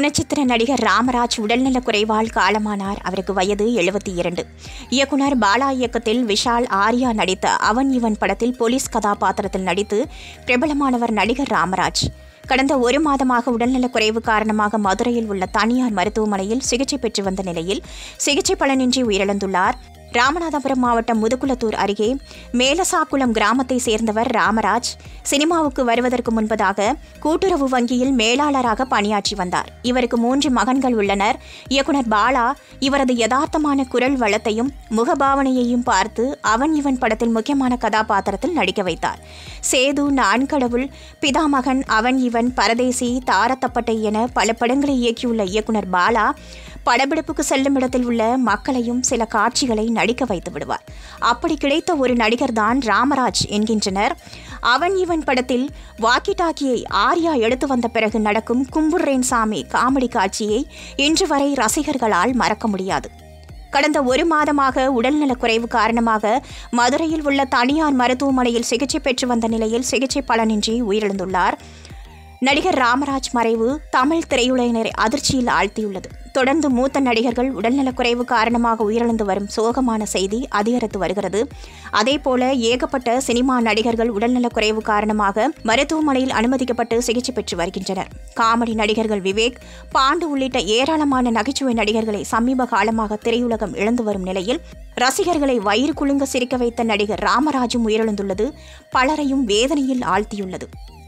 குணச்சித்திர நடிகர் ராமராஜ் உடல்நலக் குறைவால் காலமானார் அவருக்கு வயது எழுபத்தி இரண்டு இயக்குனர் பாலா இயக்கத்தில் விஷால் ஆர்யா நடித்த அவன் இவன் படத்தில் போலீஸ் கதாபாத்திரத்தில் நடித்து பிரபலமானவர் நடிகர் ராமராஜ் கடந்த ஒரு மாதமாக உடல்நலக் குறைவு காரணமாக மதுரையில் உள்ள தனியார் மருத்துவமனையில் சிகிச்சை பெற்று வந்த நிலையில் சிகிச்சை பலனின்றி உயிரிழந்துள்ளார் ராமநாதபுரம் மாவட்டம் முதுகுளத்தூர் அருகே மேலசாக்குளம் கிராமத்தை சேர்ந்தவர் ராமராஜ் சினிமாவுக்கு வருவதற்கு முன்பதாக கூட்டுறவு வங்கியில் மேலாளராக பணியாற்றி வந்தார் இவருக்கு மூன்று மகன்கள் உள்ளனர் இயக்குனர் பாலா இவரது யதார்த்தமான குரல் வளத்தையும் முகபாவனையையும் பார்த்து அவன் இவன் படத்தில் முக்கியமான கதாபாத்திரத்தில் நடிக்க வைத்தார் சேது நான்கடவுள் பிதாமகன் அவன் இவன் பரதேசி தாரத்தப்பட்டை என பல படங்களை இயக்கியுள்ள இயக்குனர் பாலா படப்பிடிப்புக்கு செல்லும் இடத்தில் உள்ள மக்களையும் சில காட்சிகளை நடிக்க வைத்து விடுவார் அப்படி கிடைத்த ஒரு நடிகர் தான் ராமராஜ் என்கின்றனர் அவன் இவன் படத்தில் வாக்கி டாக்கியை ஆர்யா எடுத்து வந்த பிறகு நடக்கும் கும்புர்ரேன் சாமி காமெடி காட்சியை இன்று வரை ரசிகர்களால் மறக்க முடியாது கடந்த ஒரு மாதமாக உடல்நலக் குறைவு காரணமாக மதுரையில் உள்ள தனியார் மருத்துவமனையில் சிகிச்சை பெற்று வந்த நிலையில் சிகிச்சை பலனின்றி உயிரிழந்துள்ளார் நடிகர் ராமராஜ் மறைவு தமிழ் திரையுலகினரை அதிர்ச்சியில் ஆழ்த்தியுள்ளது தொடர்ந்து மூத்த நடிகர்கள் உடல்நலக்குறைவு காரணமாக உயிரிழந்து வரும் சோகமான செய்தி அதிகரித்து வருகிறது அதேபோல ஏகப்பட்ட சினிமா நடிகர்கள் உடல்நலக்குறைவு காரணமாக மருத்துவமனையில் அனுமதிக்கப்பட்டு சிகிச்சை பெற்று வருகின்றனர் காமெடி நடிகர்கள் விவேக் பாண்டு உள்ளிட்ட ஏராளமான நகைச்சுவை நடிகர்களை சமீப காலமாக திரையுலகம் இழந்து வரும் நிலையில் ரசிகர்களை வயிறு குலுங்க சிரிக்க வைத்த நடிகர் ராமராஜும் உயிரிழந்துள்ளது பலரையும் வேதனையில் ஆழ்த்தியுள்ளது